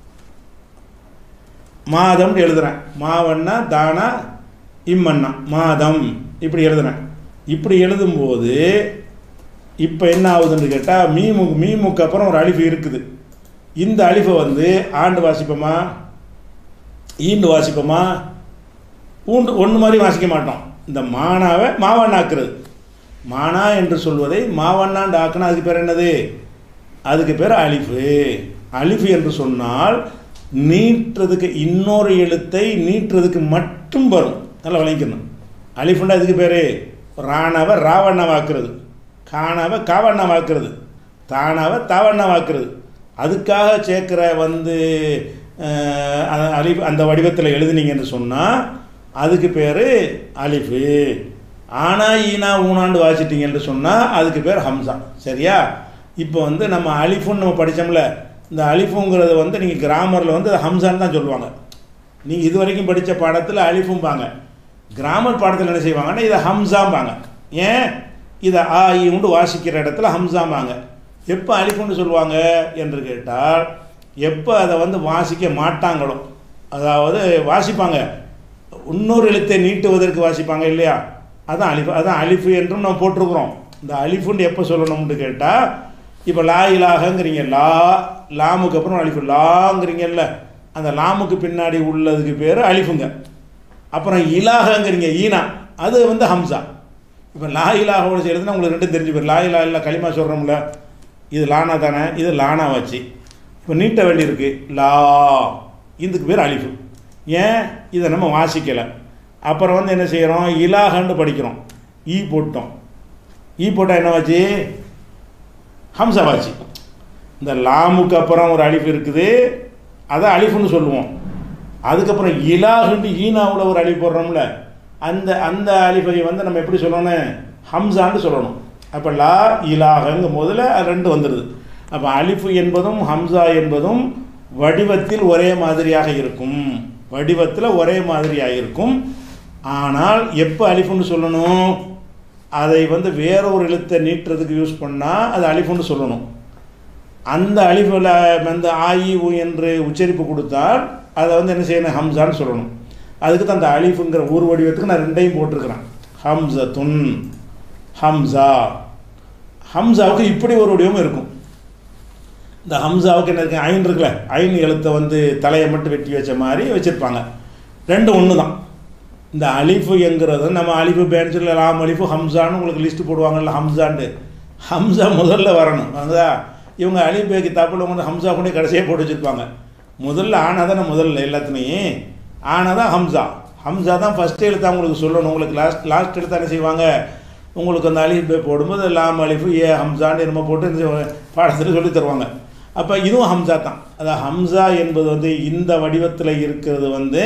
மாதம்னு எழுதுறேன் மாவண்ணா தானா இம்மண்ணா மாதம் இப்படி எழுதுறேன் இப்படி எழுதும்போது இப்போ என்ன ஆகுதுன்னு கேட்டால் மீமு மீமுக்கு அப்புறம் ஒரு அழிவு இருக்குது இந்த அழிவை வந்து ஆண்டு வாசிப்போமா ஈண்டு வாசிப்போமா ஊண்டு ஒன்று மாதிரி வாசிக்க மாட்டோம் இந்த மானாவை மாவண்ணாக்குறது மானா என்று சொல்வதை மாவண்ணாண்டு ஆக்குனா அதுக்கு பேர் என்னது அதுக்கு பேர் அலிஃபு அலிஃபு என்று சொன்னால் நீட்டுறதுக்கு இன்னொரு எழுத்தை நீட்டுறதுக்கு மட்டும் வரும் நல்லா விளங்கிக்கணும் அலிஃபுண்டா இதுக்கு பேர் ராணாவை ராவண்ணவாக்குறது காணாவை காவண்ணவாக்குறது தானாவை தாவண்ணவாக்குறது அதுக்காக சேர்க்குற வந்து அஹ், அ- அலிஃப் அந்த வடிவத்தில் எழுதுனீங்கன்னு சொன்னால் அதுக்கு பேர் அலிஃபு ஆனா ஈனா ஊனாண்டு வாசிட்டீங்கன்னு சொன்னால் அதுக்கு பேர் ஹம்சா சரியா இப்போ வந்து நம்ம அலிஃபுன்னு நம்ம படித்தோம்ல இந்த அலிஃபுங்கிறது வந்து நீங்கள் கிராமரில் வந்து அது ஹம்சான்னு தான் சொல்லுவாங்க நீங்கள் இது வரைக்கும் படித்த பாடத்தில் அலிஃபும்பாங்க கிராமர் பாடத்தில் என்ன செய்வாங்கன்னா இதை ஹம்சாம்பாங்க ஏன் இதை ஆ ஈ உண்டு வாசிக்கிற இடத்துல ஹம்சாம்பாங்க எப்போ அலிஃபுன்னு சொல்லுவாங்க என்று கேட்டால் எப்போ அதை வந்து வாசிக்க மாட்டாங்களோ அதாவது வாசிப்பாங்க இன்னொரு எழுத்தை நீட்டுவதற்கு வாசிப்பாங்க இல்லையா அதான் அலிஃபு அதான் அலிஃபு என்றும் நம்ம போட்டிருக்கிறோம் இந்த அலிஃபுன்னு எப்போ சொல்லணும்னு கேட்டால் இப்போ லா இலாகங்கிறீங்க லா லாமுக்கு அப்புறம் அலிஃபு லாங்கிறீங்கல்ல அந்த லாமுக்கு பின்னாடி உள்ளதுக்கு பேர் அலிஃபுங்க அப்புறம் இலாகங்கிறீங்க ஈனா அது வந்து ஹம்சா இப்போ லா இலாகோட சேர்த்துனா உங்களுக்கு ரெண்டும் தெரிஞ்சு போயிடும் லா இலா இல்லை களிமா சொல்கிறோம்ல இது லானா தானே இது லானா வச்சு இப்போ நீட்ட வேண்டியிருக்கு லா இதுக்கு பேர் அலிஃபு ஏன் இதை நம்ம வாசிக்கலை அப்புறம் வந்து என்ன செய்கிறோம் இலாகன்னு படிக்கிறோம் ஈ போட்டோம் ஈ போட்டால் என்ன வாச்சு ஹம்சா வாச்சு இந்த லாமுக்கு அப்புறம் ஒரு அலிஃப் இருக்குது அதை அலிஃப்னு சொல்லுவோம் அதுக்கப்புறம் இலாகுண்டு ஈனாவில் ஒரு அலிஃப் போடுறோம்ல அந்த அந்த அலிஃபை வந்து நம்ம எப்படி சொல்லணும் ஹம்சான்னு சொல்லணும் அப்போ லா இலாகங்கும் போதில் அது ரெண்டு வந்துடுது அப்போ அலிஃபு என்பதும் ஹம்சா என்பதும் வடிவத்தில் ஒரே மாதிரியாக இருக்கும் வடிவத்தில் ஒரே மாதிரியாக இருக்கும் ஆனால் எப்போ அலிஃபுன்னு சொல்லணும் அதை வந்து வேற ஒரு எழுத்தை நீட்டுறதுக்கு யூஸ் பண்ணால் அது அலிஃபுன்னு சொல்லணும் அந்த அலிஃபில் வந்து ஆயி உ என்று உச்சரிப்பு கொடுத்தால் அதை வந்து என்ன செய்யணும் ஹம்சான்னு சொல்லணும் அதுக்கு தான் அந்த அலிஃபுங்கிற ஊர் வடிவத்துக்கு நான் ரெண்டையும் போட்டிருக்கிறேன் ஹம்சத்துன் ஹம்சா ஹம்சாவுக்கு இப்படி ஒரு வடிவமும் இருக்கும் இந்த ஹம்சாவுக்கு என்ன இருக்கு ஐன் இருக்குல்ல ஐன் எழுத்தை வந்து தலையை மட்டும் வெட்டி வச்ச மாதிரி வச்சுருப்பாங்க ரெண்டும் ஒன்று தான் இந்த அலிஃபு என்கிறது நம்ம அலிஃபு பேன்சில் லாம் அலிஃபு ஹம்சான்னு உங்களுக்கு லிஸ்ட்டு போடுவாங்கல்ல ஹம்சான்ட்டு ஹம்சா முதல்ல வரணும் வந்ததா இவங்க அலிஃப் பேக்கு தப்பில் வந்து ஹம்சா கொண்டு கடைசியாக போட்டு வச்சுருப்பாங்க முதல்ல ஆனால் தானே முதல்ல எல்லாத்துலேயும் ஆனால் தான் ஹம்சா ஹம்சா தான் ஃபஸ்ட் எழுத்து அவங்களுக்கு சொல்லணும் உங்களுக்கு லாஸ்ட் லாஸ்ட் எழுத்து என்ன செய்வாங்க உங்களுக்கு அந்த அலிஃப் பே போடும்போது லாம் அலிஃபு ஏ ஹம்சான்னு என்னமோ போட்டு இந்த பாடத்தில் சொல்லி தருவாங்க அப்போ இதுவும் ஹம்சா தான் அதான் ஹம்சா என்பது வந்து இந்த வடிவத்தில் இருக்கிறது வந்து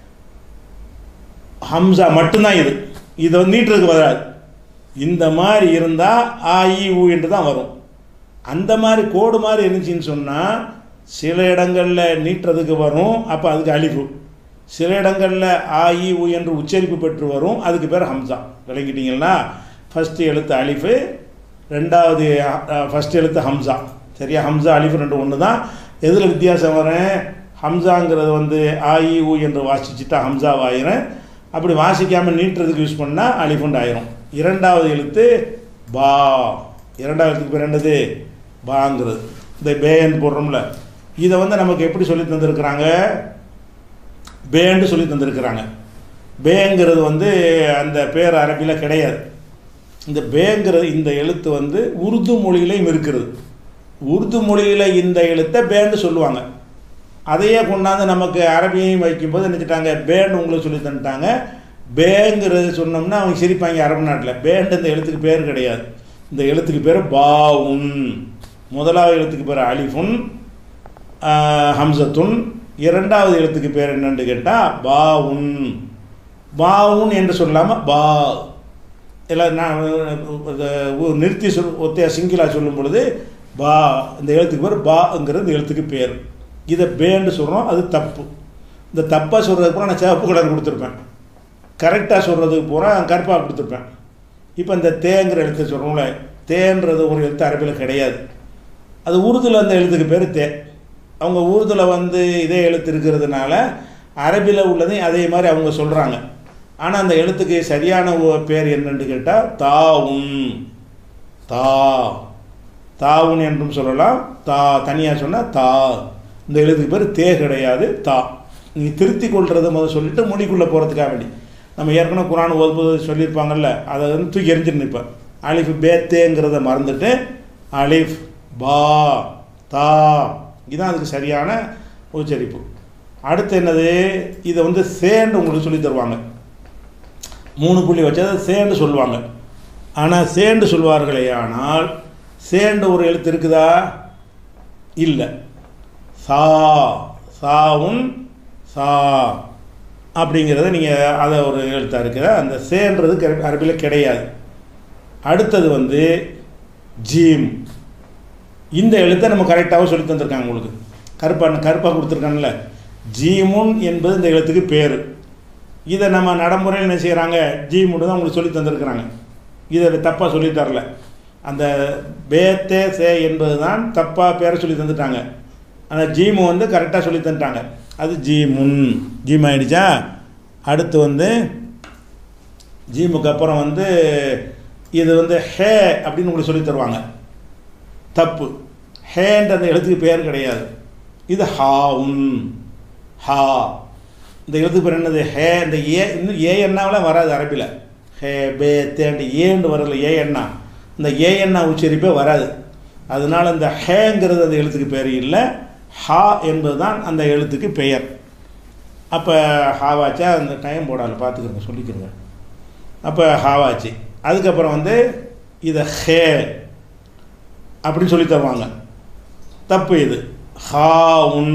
ஹம்சா மட்டும்தான் இது இதை வந்து நீட்டுறதுக்கு வராது இந்த மாதிரி இருந்தால் ஆ இ ஊ என்று தான் வரும் அந்த மாதிரி கோடு மாதிரி இருந்துச்சுன்னு சொன்னால் சில இடங்களில் நீட்டுறதுக்கு வரும் அப்போ அதுக்கு அலிஃபு சில இடங்களில் ஆ இ ஊ என்று உச்சரிப்பு பெற்று வரும் அதுக்கு பேர் ஹம்சா விளங்கிட்டீங்கன்னா ஃபஸ்ட்டு எழுத்து அலிஃபு ரெண்டாவது ஃபஸ்ட் எழுத்து ஹம்சா சரியா ஹம்சா அலிஃபு ரெண்டு ஒன்று தான் எதில் வித்தியாசம் வரேன் ஹம்சாங்கிறது வந்து ஆ இ ஊ என்று வாசிச்சுட்டா ஹம்சாவாயிரும் அப்படி வாசிக்காமல் நீட்டுறதுக்கு யூஸ் பண்ணால் அலிஃபுண்ட் ஆயிரும் இரண்டாவது எழுத்து பா இரண்டாவது எழுத்துக்கு பேர் என்னது பாங்கிறது இந்த பேன்னு போடுறோம்ல இதை வந்து நமக்கு எப்படி சொல்லி தந்திருக்கிறாங்க பேன்னு சொல்லி தந்திருக்கிறாங்க பேங்கிறது வந்து அந்த பேர் அரபியில் கிடையாது இந்த பேங்கிறது இந்த எழுத்து வந்து உருது மொழியிலையும் இருக்கிறது உருது மொழியில் இந்த எழுத்தை பேன்னு சொல்லுவாங்க அதையே கொண்டாந்து நமக்கு அரபியையும் வைக்கும்போது நினச்சிட்டாங்க பேன் உங்களுக்கு சொல்லி தந்துட்டாங்க பேங்கிறது சொன்னோம்னா அவங்க சிரிப்பாங்க அரபு நாட்டில் பேண்ட் இந்த எழுத்துக்கு பேர் கிடையாது இந்த எழுத்துக்கு பேர் பாவுன் முதலாவது எழுத்துக்கு பேர் அலிஃபுன் ஆஹ், ஹம்சத்துன் இரண்டாவது எழுத்துக்கு பேர் என்னன்னு கேட்டால் பாவுன் பாவுன் என்று சொல்லாமல் பா இல்லை நான் இது ஒரு நிறுத்தி சொல் ஒத்தையா சிங்கிளா சொல்லும் பொழுது பா இந்த எழுத்துக்கு பேர் பாங்கிறது இந்த எழுத்துக்கு பேர் இதை பேன்னு சொல்கிறோம் அது தப்பு இந்த தப்பாக சொல்கிறதுக்கு பூரா நான் சிவப்பு கலர் கொடுத்துருப்பேன் கரெக்டாக சொல்கிறதுக்கு பூரா கருப்பாக கொடுத்துருப்பேன் இப்போ இந்த தேங்கிற எழுத்து சொல்கிறோம்ல தேன்றது ஒரு எழுத்து அரபியில் கிடையாது அது உருதுல அந்த எழுத்துக்கு பேர் தே அவங்க உருதுல வந்து இதே எழுத்து இருக்கிறதுனால அரபியில் உள்ளதையும் அதே மாதிரி அவங்க சொல்கிறாங்க ஆனால் அந்த எழுத்துக்கு சரியான ஒ- பேர் என்னன்னு கேட்டால் தாவுன் தா தாவுன் என்றும் சொல்லலாம் தா தனியாக சொன்னால் தா இந்த எழுத்துக்கு பேர் தே கிடையாது தா நீங்கள் திருத்தி கொள்றதை முதல் சொல்லிவிட்டு முடிக்குள்ளே போகிறதுக்காக வேண்டி நம்ம ஏற்கனவே குரான் ஓதும்போது சொல்லியிருப்பாங்கல்ல அதை வந்து தூக்கி எரிஞ்சிடணும் இப்போ அலிஃப் பேத்தேங்கிறத மறந்துட்டு அலிஃப் பா தா இதுதான் அதுக்கு சரியான உச்சரிப்பு அடுத்து என்னது இதை வந்து சேண்டு உங்களுக்கு சொல்லி தருவாங்க மூணு புள்ளி வச்சு அதை சேண்டு சொல்லுவாங்க ஆனால் சேண்டு சொல்வார்களே ஆனால் சேண்டு ஒரு எழுத்து இருக்குதா இல்லை சா சாவும் சா அப்படிங்கிறத நீங்கள் அதை ஒரு எழுத்தாக இருக்குது அந்த சேன்றது கரெக்ட் அரபியில் கிடையாது அடுத்தது வந்து ஜீம் இந்த எழுத்தை நம்ம கரெக்டாக சொல்லி தந்திருக்காங்க உங்களுக்கு கருப்பாக கருப்பாக கொடுத்துருக்காங்கல்ல ஜீமுன் என்பது இந்த எழுத்துக்கு பேர் இதை நம்ம நடைமுறையில் என்ன செய்கிறாங்க ஜீமுன்னு தான் உங்களுக்கு சொல்லி தந்திருக்கிறாங்க இதை தப்பாக சொல்லி தரல அந்த பேத்தே சே என்பது தான் தப்பாக பேரை சொல்லி தந்துட்டாங்க அந்த ஜீமு வந்து கரெக்டாக சொல்லி தந்துட்டாங்க அது ஜீமுன் ஜீம் ஆயிடுச்சா அடுத்து வந்து ஜீமுக்கு அப்புறம் வந்து இது வந்து ஹே அப்படின்னு உங்களுக்கு சொல்லி தருவாங்க தப்பு ஹேன்ற அந்த எழுத்துக்கு பேர் கிடையாது இது ஹா உன் ஹா இந்த எழுத்துக்கு பேர் என்னது ஹே இந்த ஏ இன்னும் ஏ எண்ணாவில் வராது அரபியில் ஹே பே தேண்டு ஏன்னு வரல ஏ எண்ணா இந்த ஏ எண்ணா உச்சரிப்பே வராது அதனால் இந்த ஹேங்கிறது அந்த எழுத்துக்கு பேர் இல்லை ஹா என்பது தான் அந்த எழுத்துக்கு பெயர் அப்போ ஹாவாச்சா அந்த டைம் போடால பார்த்துக்கிறங்க சொல்லிக்கிறங்க அப்போ ஹாவாச்சு அதுக்கப்புறம் வந்து இதை ஹே அப்படின்னு சொல்லி தருவாங்க தப்பு இது ஹா உன்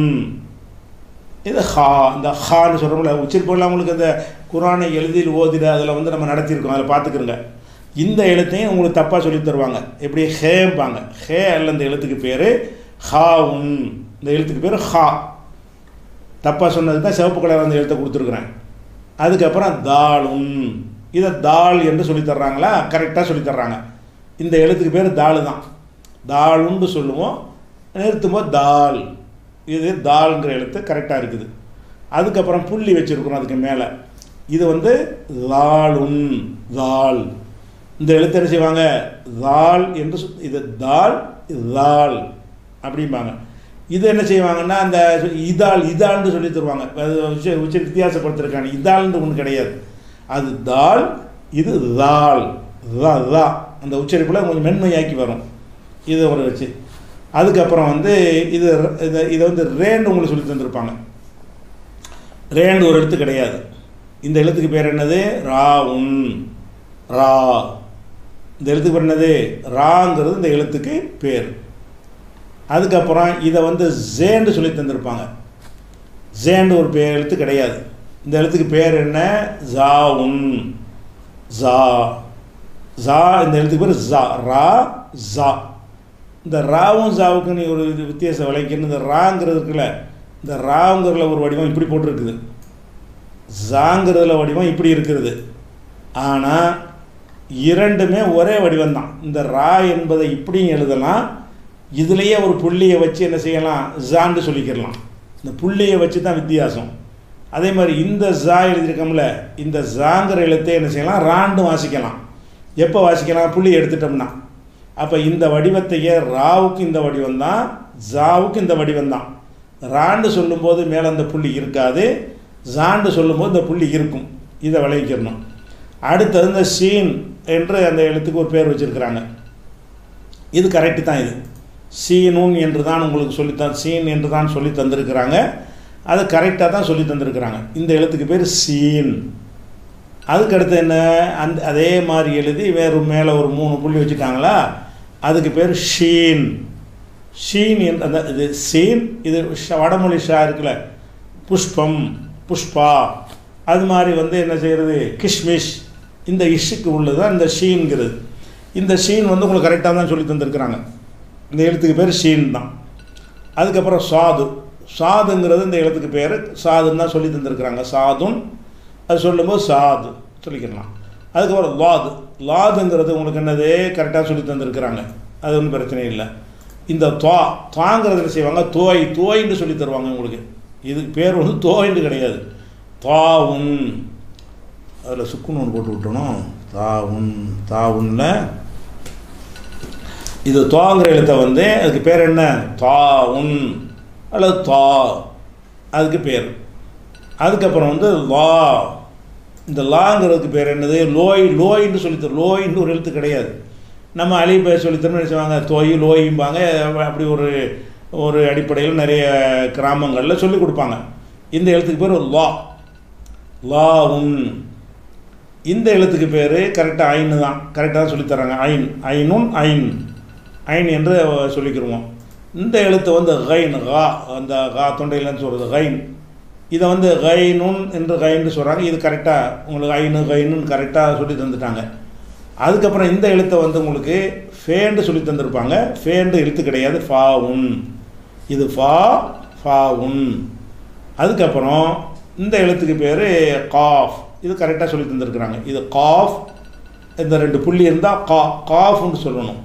இது ஹா இந்த ஹான்னு சொல்கிறோம்ல உச்சரிப்பெல்லாம் உங்களுக்கு இந்த குரானை எழுதியில் ஓதிட அதில் வந்து நம்ம நடத்தியிருக்கோம் அதில் பார்த்துக்கிறோங்க இந்த எழுத்தையும் உங்களுக்கு தப்பாக சொல்லி தருவாங்க எப்படி ஹேம்பாங்க ஹே அல்ல இந்த எழுத்துக்கு பேர் ஹா உன் இந்த எழுத்துக்கு பேர் ஹா தப்பாக சொன்னது தான் சிவப்பு கலர் அந்த எழுத்தை கொடுத்துருக்குறேன் அதுக்கப்புறம் தால் உன் இதை தால் என்று சொல்லி தர்றாங்களா கரெக்டாக சொல்லி தர்றாங்க இந்த எழுத்துக்கு பேர் தால் தான் தாலுன்னு சொல்லுவோம் நிறுத்தும்போது தால் இது தால்ங்கிற எழுத்து கரெக்டாக இருக்குது அதுக்கப்புறம் புள்ளி வச்சுருக்குறோம் அதுக்கு மேலே இது வந்து தாலுன் தால் இந்த எழுத்து என்ன செய்வாங்க தால் என்று சொ- இது தால் இது தால் அப்படிம்பாங்க இது என்ன செய்வாங்கன்னா அந்த இதால் இதால்னு சொல்லி தருவாங்க அது உச்ச உச்ச வித்தியாசப்படுத்திருக்காங்க இதால்னு ஒன்று கிடையாது அது தால் இது தால் தா தா அந்த உச்சரிப்பில் கொஞ்சம் மென்மையாக்கி வரும் இது ஒரு வச்சு அதுக்கப்புறம் வந்து இது இதை இதை வந்து ரேண்டு உங்களுக்கு சொல்லி தந்திருப்பாங்க ரேண்டு ஒரு எழுத்து கிடையாது இந்த எழுத்துக்கு பேர் என்னது ரா உன் ரா இந்த எழுத்துக்கு பேர் என்னது ராங்கிறது இந்த எழுத்துக்கு பேர் அதுக்கப்புறம் இதை வந்து ஜேண்டு சொல்லி தந்திருப்பாங்க ஜேண்டு ஒரு பேர் எழுத்து கிடையாது இந்த எழுத்துக்கு பேர் என்ன ஜா உன் ஜா ஜா இந்த எழுத்துக்கு பேர் ஜா ரா ஜா இந்த ராவும் ஜாவுக்கு நீ ஒரு இது வித்தியாசம் விளைக்கணும் இந்த ராங்கிறது இருக்குல்ல இந்த ராங்கிறதுல ஒரு வடிவம் இப்படி போட்டிருக்குது ஜாங்கிறதுல வடிவம் இப்படி இருக்கிறது ஆனால் இரண்டுமே ஒரே வடிவம் தான் இந்த ரா என்பதை இப்படியும் எழுதலாம் இதுலேயே ஒரு புள்ளியை வச்சு என்ன செய்யலாம் ஜான்னு சொல்லிக்கிடலாம் இந்த புள்ளியை வச்சு தான் வித்தியாசம் அதே மாதிரி இந்த ஜா எழுதியிருக்கோம்ல இந்த ஜாங்கிற எழுத்தை என்ன செய்யலாம் ராண்டு வாசிக்கலாம் எப்போ வாசிக்கலாம் புள்ளி எடுத்துட்டோம்னா அப்போ இந்த வடிவத்தையே ராவுக்கு இந்த வடிவம் தான் ஜாவுக்கு இந்த வடிவம் தான் ராண்டு சொல்லும்போது மேலே அந்த புள்ளி இருக்காது ஜாண்டு சொல்லும்போது இந்த புள்ளி இருக்கும் இதை விளைவிக்கிறணும் அடுத்தது இந்த சீன் என்று அந்த எழுத்துக்கு ஒரு பேர் வச்சுருக்கிறாங்க இது கரெக்டு தான் இது சீனுன் என்று தான் உங்களுக்கு சொல்லித்தான் சீன் என்று தான் சொல்லி தந்திருக்கிறாங்க அது கரெக்டாக தான் சொல்லி தந்திருக்கிறாங்க இந்த எழுத்துக்கு பேர் சீன் அதுக்கு அடுத்து என்ன அந்த அதே மாதிரி எழுதி வேறு மேலே ஒரு மூணு புள்ளி வச்சுட்டாங்களா அதுக்கு பேர் ஷீன் ஷீன் என்ற அந்த இது சீன் இது ஷ- வடமொழி ஷா இருக்குல்ல புஷ்பம் புஷ்பா அது மாதிரி வந்து என்ன செய்கிறது கிஷ்மிஷ் இந்த இஷ்ஷுக்கு உள்ளது தான் இந்த ஷீன்கிறது இந்த ஷீன் வந்து உங்களுக்கு கரெக்டாக தான் சொல்லி தந்திருக்கிறாங்க இந்த எழுத்துக்கு பேர் ஷீன் தான் அதுக்கப்புறம் சாது சாதுங்கிறது இந்த எழுத்துக்கு பேர் சாதுன்னு தான் சொல்லி தந்திருக்கிறாங்க சாதுன் அது சொல்லும்போது சாது சொல்லிக்கலாம் அதுக்கப்புறம் லாது லாதுங்கிறது உங்களுக்கு என்னது கரெக்டாக சொல்லி தந்திருக்கிறாங்க அது ஒன்றும் பிரச்சனை இல்லை இந்த துவா துவாங்கிறது என்ன செய்வாங்க தோய் தோயின்னு சொல்லி தருவாங்க உங்களுக்கு இதுக்கு பேர் வந்து தோயின்னு கிடையாது தாவுன் அதில் சுக்குன்னு ஒன்று போட்டு விட்டணும் தாவுன் தாவுன்ல இது துவாங்கிற எழுத்தை வந்து அதுக்கு பேர் என்ன தாவுன் அல்லது தா அதுக்கு பேர் அதுக்கப்புறம் வந்து லா இந்த லாங்கிறதுக்கு பேர் என்னது லோய் லோயின்னு சொல்லித்தரும் லோயின்னு ஒரு எழுத்து கிடையாது நம்ம அலிபை சொல்லித்தரணும் நினச்சுவாங்க தோய் லோயும்பாங்க அப்படி ஒரு ஒரு அடிப்படையில் நிறைய கிராமங்களில் சொல்லி கொடுப்பாங்க இந்த எழுத்துக்கு பேர் லா லா உன் இந்த எழுத்துக்கு பேர் கரெக்டாக ஐன்னு தான் கரெக்டாக தான் சொல்லித்தராங்க ஐன் ஐனுன் ஐன் ஐன் என்று சொல்லிக்கிருவோம் இந்த எழுத்து வந்து கைன் கா அந்த கா தொண்டையிலன்னு சொல்கிறது கைன் இதை வந்து கைனுன் என்று கைன்னு சொல்கிறாங்க இது கரெக்டாக உங்களுக்கு ஐனு கைனுன்னு கரெக்டாக சொல்லி தந்துட்டாங்க அதுக்கப்புறம் இந்த எழுத்தை வந்து உங்களுக்கு ஃபேண்டு சொல்லி தந்திருப்பாங்க ஃபேண்டு எழுத்து கிடையாது ஃபா உன் இது ஃபா ஃபா உன் அதுக்கப்புறம் இந்த எழுத்துக்கு பேர் காஃப் இது கரெக்டாக சொல்லி தந்திருக்கிறாங்க இது காஃப் இந்த ரெண்டு புள்ளி இருந்தால் கா காஃப்னு சொல்லணும்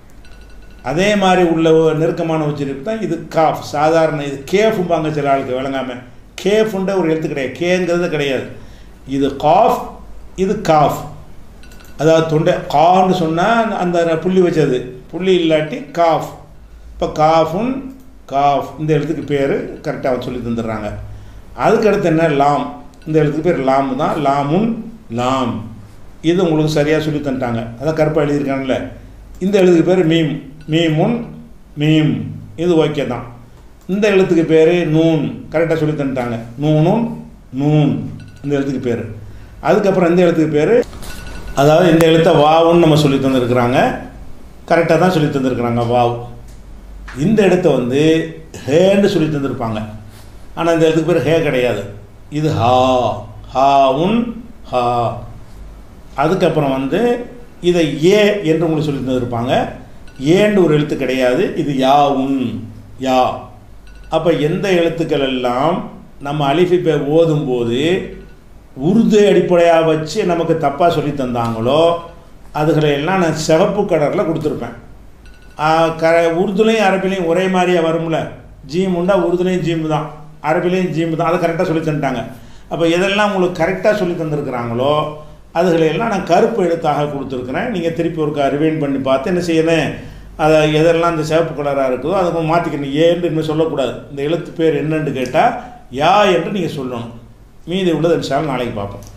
அதே மாதிரி உள்ள ஒரு நெருக்கமான உச்சரிப்பு தான் இது காஃப் சாதாரண இது கேஃபும்பாங்க சில ஆளுக்கு விளங்காமல் கேஃபுன்ற ஒரு எழுத்து கிடையாது கேங்கிறது கிடையாது இது காஃப் இது காஃப் அதாவது தொண்டை கான்னு சொன்னால் அந்த புள்ளி வச்சது புள்ளி இல்லாட்டி காஃப் இப்போ காஃபுன் காஃப் இந்த எழுத்துக்கு பேர் கரெக்டாக சொல்லி தந்துடுறாங்க அதுக்கு அடுத்து என்ன லாம் இந்த எழுத்துக்கு பேர் லாம் தான் லாமுன் லாம் இது உங்களுக்கு சரியாக சொல்லி தந்துட்டாங்க அதான் கருப்பாக எழுதியிருக்காங்கல்ல இந்த எழுத்துக்கு பேர் மீம் மீமுன் மீம் இது ஓகே தான் இந்த எழுத்துக்கு பேர் நூன் கரெக்டாக சொல்லி தந்துட்டாங்க நூனும் நூன் இந்த எழுத்துக்கு பேர் அதுக்கப்புறம் இந்த எழுத்துக்கு பேர் அதாவது இந்த எழுத்தை வாவுன்னு நம்ம சொல்லி தந்துருக்குறாங்க கரெக்டாக தான் சொல்லி தந்துருக்குறாங்க வாவ் இந்த இடத்த வந்து ஹேன்னு சொல்லி தந்திருப்பாங்க ஆனால் இந்த இடத்துக்கு பேர் ஹே கிடையாது இது ஹா ஹா உன் ஹா அதுக்கப்புறம் வந்து இதை ஏ என்று உங்களுக்கு சொல்லி தந்திருப்பாங்க ஏன்னு ஒரு எழுத்து கிடையாது இது யா உன் யா அப்போ எந்த எழுத்துக்கள் எல்லாம் நம்ம அலிஃபிப்பை ஓதும்போது உருது அடிப்படையாக வச்சு நமக்கு தப்பாக சொல்லி தந்தாங்களோ அதுகளை எல்லாம் நான் சிவப்பு கடரில் கொடுத்துருப்பேன் க உருதுலையும் அரபிலையும் ஒரே மாதிரியாக வரும்ல ஜீம் உண்டா உருதுலையும் ஜீம் தான் அரபிலையும் ஜீம் தான் அதை கரெக்டாக சொல்லி தந்துட்டாங்க அப்போ எதெல்லாம் உங்களுக்கு கரெக்டாக சொல்லி தந்திருக்கிறாங்களோ அதுகளை எல்லாம் நான் கருப்பு எழுத்தாக கொடுத்துருக்குறேன் நீங்கள் திருப்பி ஒரு ரிவைன் பண்ணி பார்த்து என்ன செய்யணும் அதை எதெல்லாம் இந்த சிவப்பு கலராக இருக்குதோ அதை மாற்றிக்கணும் ஏன்னு இனிமேல் சொல்லக்கூடாது இந்த எழுத்து பேர் என்னன்னு கேட்டால் யா என்று நீங்கள் சொல்லணும் மீதி உள்ளது இன்ஷால் நாளைக்கு பார்ப்போம்